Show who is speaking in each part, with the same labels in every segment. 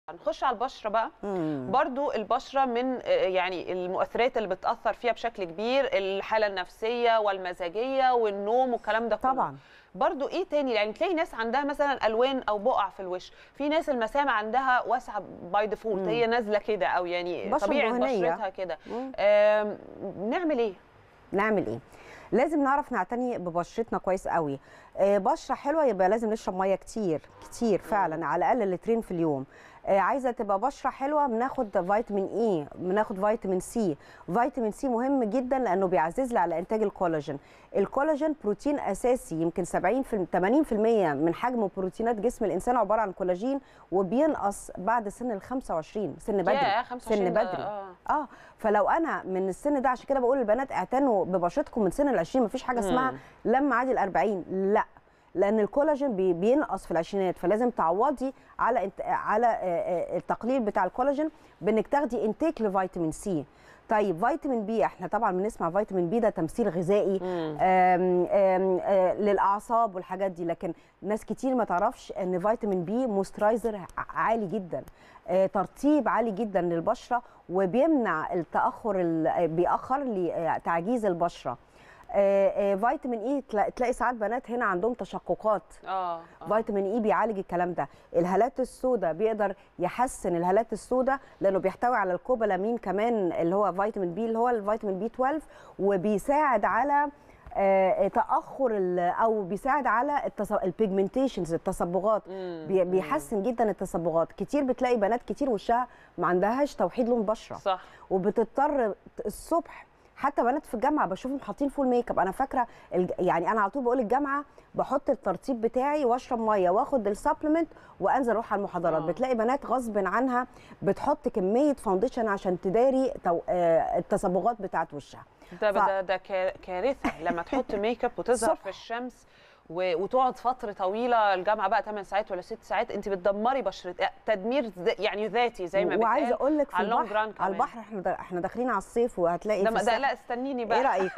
Speaker 1: نخش على البشره بقى
Speaker 2: مم.
Speaker 1: برضو البشره من آه، يعني المؤثرات اللي بتاثر فيها بشكل كبير الحاله النفسيه والمزاجيه والنوم والكلام ده كله
Speaker 2: طبعا
Speaker 1: برضو ايه تاني يعني تلاقي ناس عندها مثلا الوان او بقع في الوش في ناس المسام عندها واسعه باي ديفولت
Speaker 2: مم.
Speaker 1: هي نازله كده او يعني
Speaker 2: بشرة
Speaker 1: طبيعه
Speaker 2: دهنية.
Speaker 1: بشرتها كده
Speaker 2: مم.
Speaker 1: آم، نعمل ايه
Speaker 2: نعمل ايه لازم نعرف نعتني ببشرتنا كويس قوي آه، بشره حلوه يبقى لازم نشرب ميه كتير كتير فعلا على الاقل لترين في اليوم آه، عايزه تبقى بشره حلوه بناخد فيتامين اي بناخد فيتامين سي فيتامين سي مهم جدا لانه بيعزز لي على انتاج الكولاجين الكولاجين بروتين اساسي يمكن 70 في 80% من حجم بروتينات جسم الانسان عباره عن كولاجين وبينقص بعد سن ال 25 سن بدري
Speaker 1: ياه، 25
Speaker 2: سن
Speaker 1: ده،
Speaker 2: بدري
Speaker 1: آه.
Speaker 2: اه فلو انا من السن ده عشان كده بقول للبنات اعتنوا ببشرتكم من سن ال 20 مفيش حاجه اسمها
Speaker 1: مم.
Speaker 2: لما عادي ال 40 لا لان الكولاجين بي- بينقص في العشرينات فلازم تعوضي على انت على آه، آه، التقليل بتاع الكولاجين بانك تاخدي انتيك لفيتامين سي طيب فيتامين بي احنا طبعا بنسمع فيتامين بي ده تمثيل غذائي
Speaker 1: مم.
Speaker 2: آم، آم، آه، للاعصاب والحاجات دي لكن ناس كتير ما تعرفش ان فيتامين بي موسترايزر عالي جدا آه، ترطيب عالي جدا للبشره وبيمنع التاخر ال- بيأخر لي آه، تعجيز البشره آه، آه، فيتامين اي تلا- تلاقي ساعات بنات هنا عندهم تشققات
Speaker 1: اه آه.
Speaker 2: فيتامين اي بيعالج الكلام ده الهالات السوداء بيقدر يحسن الهالات السوداء لانه بيحتوي على الكوبالامين كمان اللي هو فيتامين بي اللي هو الفيتامين بي 12 وبيساعد على آه، تاخر ال- او بيساعد على البيجمنتيشنز التصبغات
Speaker 1: مم.
Speaker 2: بي- بيحسن جدا التصبغات كتير بتلاقي بنات كتير وشها ما عندهاش توحيد لون بشره
Speaker 1: صح
Speaker 2: وبتضطر الصبح حتى بنات في الجامعه بشوفهم حاطين فول ميك اب انا فاكره الج... يعني انا على طول بقول الجامعه بحط الترطيب بتاعي واشرب ميه واخد السبلمنت وانزل اروح على المحاضرات
Speaker 1: آه.
Speaker 2: بتلاقي بنات غصب عنها بتحط كميه فاونديشن عشان تداري تو... آه التصبغات بتاعت وشها
Speaker 1: ده
Speaker 2: ف-
Speaker 1: ده ده كا- كارثه لما تحط ميك اب وتظهر
Speaker 2: الصبح.
Speaker 1: في الشمس و- وتقعد فتره طويله الجامعه بقى 8 ساعات ولا 6 ساعات انت بتدمري بشرتك تدمير ذ- يعني ذاتي زي ما
Speaker 2: وعايزه
Speaker 1: بيتقال
Speaker 2: اقول لك في
Speaker 1: على اللونج
Speaker 2: البحر
Speaker 1: ران
Speaker 2: على
Speaker 1: كمان.
Speaker 2: البحر احنا دا... احنا داخلين على الصيف وهتلاقي
Speaker 1: ده
Speaker 2: في
Speaker 1: ده
Speaker 2: الساحل-
Speaker 1: لا استنيني بقى
Speaker 2: ايه رايك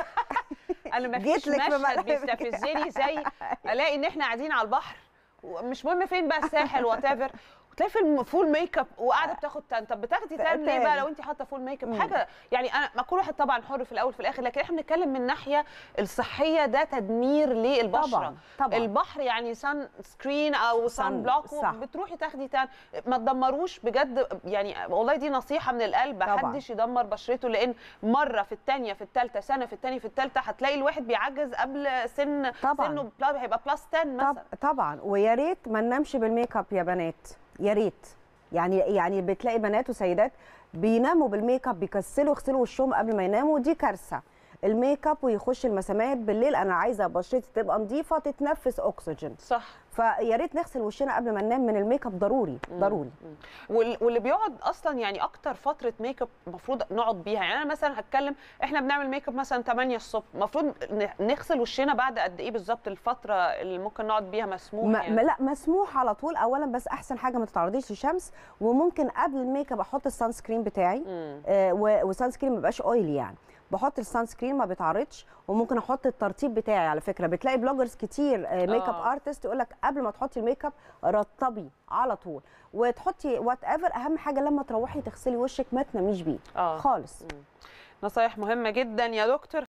Speaker 1: انا ما
Speaker 2: جيت
Speaker 1: فيش
Speaker 2: لك في
Speaker 1: مشهد
Speaker 2: ملعبك.
Speaker 1: بيستفزني زي الاقي ان احنا قاعدين على البحر ومش مهم فين بقى الساحل وات ايفر وتلاقي في الم- فول ميك اب وقاعده بتاخد تان طب بتاخدي تان ليه بقى
Speaker 2: تان.
Speaker 1: لو انت حاطه فول ميك اب
Speaker 2: مم.
Speaker 1: حاجه يعني انا ما كل واحد طبعا حر في الاول في الاخر لكن احنا بنتكلم من الناحيه الصحيه ده تدمير للبشره
Speaker 2: طبعا طبعا
Speaker 1: البحر يعني سان سكرين او سان
Speaker 2: سان-
Speaker 1: بلوك
Speaker 2: صح.
Speaker 1: بتروحي تاخدي تان ما تدمروش بجد يعني والله دي نصيحه من القلب
Speaker 2: طبعا.
Speaker 1: محدش يدمر بشرته لان مره في الثانيه في الثالثه سنه في الثانيه في الثالثه هتلاقي الواحد بيعجز قبل سن
Speaker 2: طبعاً.
Speaker 1: سنه بلا- هيبقى بلس 10
Speaker 2: طب
Speaker 1: مثلا
Speaker 2: طبعا ويا ريت ما ننامش بالميك اب يا بنات يا ريت يعني يعني بتلاقي بنات وسيدات بيناموا بالميك اب بيكسلوا يغسلوا وشهم قبل ما يناموا دي كارثه الميك اب ويخش المسامات بالليل انا عايزه بشرتي تبقى نظيفه تتنفس اكسجين
Speaker 1: صح
Speaker 2: فيا ريت نغسل وشنا قبل ما ننام من الميك اب ضروري ضروري
Speaker 1: وال- واللي بيقعد اصلا يعني اكتر فتره ميك اب المفروض نقعد بيها يعني انا مثلا هتكلم احنا بنعمل ميك اب مثلا 8 الصبح المفروض ن- نغسل وشنا بعد قد ايه بالظبط الفتره اللي ممكن نقعد بيها مسموح
Speaker 2: ما
Speaker 1: يعني.
Speaker 2: ما لا مسموح على طول اولا بس احسن حاجه ما تتعرضيش للشمس وممكن قبل الميك اب احط السان سكرين بتاعي
Speaker 1: مم.
Speaker 2: آه و- وسان سكرين ما بيبقاش اويلي يعني بحط السان سكرين ما بيتعرضش وممكن احط الترطيب بتاعي على فكره بتلاقي بلوجرز كتير آه ميك اب
Speaker 1: آه.
Speaker 2: ارتست يقول لك قبل ما تحطي الميك اب رطبي على طول وتحطي وات ايفر اهم حاجه لما تروحي تغسلي وشك ما تناميش بيه
Speaker 1: اه
Speaker 2: خالص
Speaker 1: نصايح مهمه جدا يا دكتور